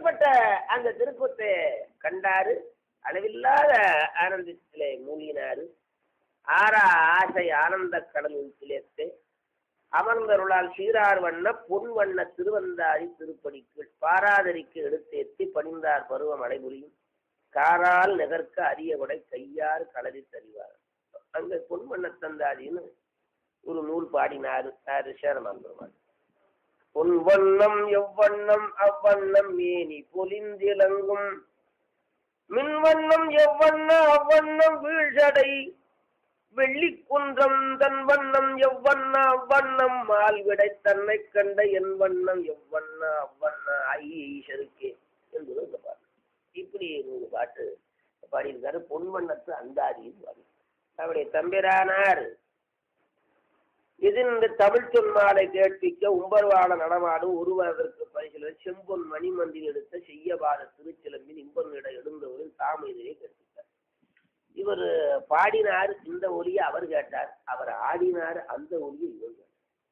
அப்படிப்பட்ட அந்த திருக்கூத்தை கண்டாரு அளவில்லாத ஆனந்தத்திலே மூழ்கினாரு ஆறா ஆசை ஆனந்த கடல் உள்கிலேத்து அமர்ந்தருளால் சீரார் வண்ண பொன் வண்ண திருவந்தாரி திருப்படிக்கு பாராதரிக்கு எடுத்தேத்தி பணிந்தார் பருவம் அடைபுரியும் காரால் நெகர்க்க அரிய கொடை கையார் களறி தறிவார் அங்க பொன் வண்ண தந்தாரின்னு ஒரு நூல் பாடினாரு யாரு சேரமான் பெருமாள் பொன் வண்ணம் எவ்வண்ணம் அவ்வண்ணம் மேனி பொலிந்திலங்கும் மின் வண்ணம் எவ்வண்ண அவ்வண்ணம் வீழ்சடை வெள்ளிக்குன்றம் தன் வண்ணம் எவ்வண்ண அவ்வண்ணம் மால்விடை தன்னை கண்ட என் வண்ணம் எவ்வண்ண அவ்வண்ண ஐ ஈஸ்வருக்கே என்பது இந்த பாட்டு இப்படி ஒரு பாட்டு பாடியிருக்காரு பொன் வண்ணத்து அந்தாதின்னு பாடி அவருடைய தம்பிரானார் இது இந்த தமிழ் சொன்மாலை கேட்பிக்க உம்பர்வாட நடமாடும் ஒருவரதற்கு பரிசில செம்பொன் மணிமந்தில் எடுத்த செய்யபாத திருச்சிலம்பின் இம்பனிட எழுந்தவரின் தாம இதனை கேட்பித்தார் இவர் பாடினார் இந்த ஒலியை அவர் கேட்டார் அவர் ஆடினார் அந்த ஒலியை இவர் கேட்டார்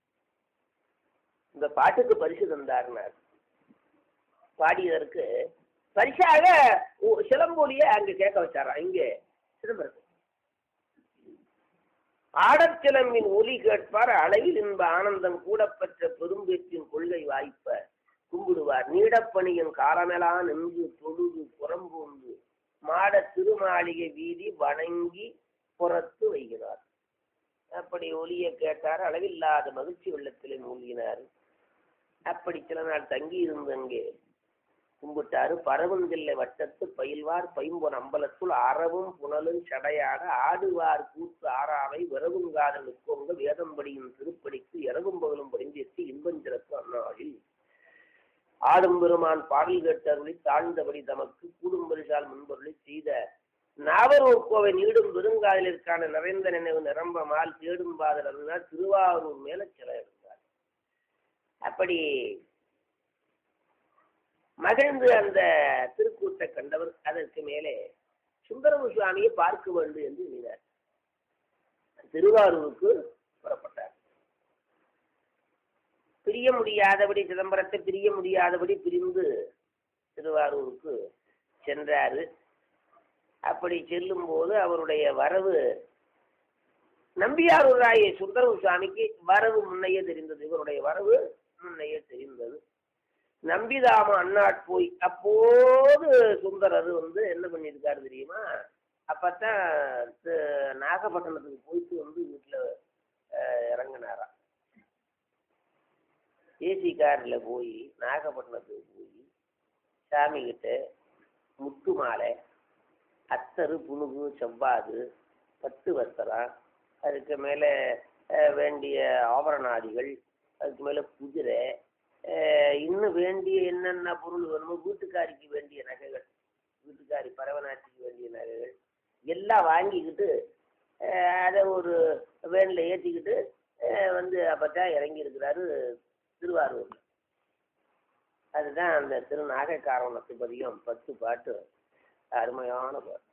இந்த பாட்டுக்கு பரிசு தந்தார்னார் பாடியதற்கு பரிசாக ஒ- சிலம்பொலியை அங்க கேட்க வச்சாராம் இங்கே சிதம்பரத்தில் ஆடச்சிலம்பின் ஒலி கேட்பார் அளவில் இன்ப ஆனந்தம் கூடப்பெற்ற பெரும்பேற்றின் கொள்கை வாய்ப்ப கும்பிடுவார் நீடப்பணியின் காலமெல்லாம் நின்று தொழுது புறம்பூந்து மாட திருமாளிகை வீதி வணங்கி புறத்து வைகிறார் அப்படி ஒலியை கேட்டார் அளவில்லாத மகிழ்ச்சி வெள்ளத்திலே மூழ்கினார் அப்படி சில நாள் தங்கி இருந்து அங்கே கும்பிட்டாரு பரவந்தில்லை வட்டத்து பயில்வார் பைம்பொன் அம்பலத்துள் அறவும் புனலும் சடையாட ஆடுவார் கூத்து ஆறாவை விரவுங்காத நிற்கோங்க வேதம்படியின் திருப்படிக்கு இரவும் பகலும் படிந்தேற்றி இன்பஞ்சிறப்பு அந்நாளில் ஆடும் பெருமான் பாடல் கேட்டருளி தாழ்ந்தபடி தமக்கு கூடும் பரிசால் முன்பொருளி செய்த நாவரூர் கோவை நீடும் பெருங்காதலிற்கான நிறைந்த நினைவு நிரம்ப மால் தேடும் பாதல் அருளால் திருவாரூர் மேல சில இருந்தார் அப்படி மகிழ்ந்து அந்த திருக்கூட்டை கண்டவர் அதற்கு மேலே சுந்தரமு சுவாமியை பார்க்க வேண்டும் என்று எண்ணினார் திருவாரூருக்கு புறப்பட்டார் பிரிய முடியாதபடி சிதம்பரத்தை பிரிய முடியாதபடி பிரிந்து திருவாரூருக்கு சென்றாரு அப்படி செல்லும் போது அவருடைய வரவு நம்பியாரூராய சுந்தரமு சுவாமிக்கு வரவு முன்னையே தெரிந்தது இவருடைய வரவு முன்னையே தெரிந்தது நம்பிதாம அண்ணாட் போய் அப்போது சுந்தரர் வந்து என்ன பண்ணியிருக்காரு தெரியுமா அப்பத்தான் த- நாகப்பட்டினத்துக்கு போயிட்டு வந்து வீட்டில் இறங்கினாராம் ஏசி காரில் போய் நாகப்பட்டினத்துக்கு போய் சாமி கிட்ட முத்து மாலை அத்தரு புனுகு செவ்வாது பட்டு வஸ்திரம் அதுக்கு மேலே வேண்டிய ஆபரணாதிகள் அதுக்கு மேலே குதிரை அஹ், இன்னும் வேண்டிய என்னென்ன பொருள் வேணுமோ வீட்டுக்காரிக்கு வேண்டிய நகைகள் வீட்டுக்காரி பரவநாட்டிக்கு வேண்டிய நகைகள் எல்லாம் வாங்கிக்கிட்டு அஹ், அதை ஒரு வேனில் ஏற்றிக்கிட்டு அஹ், வந்து அப்பதான் இறங்கி இருக்கிறாரு திருவாரூர்ல அதுதான் அந்த திரு நாகைக்காரவனத்து பதியம் பத்து பாட்டு அருமையான பாட்டு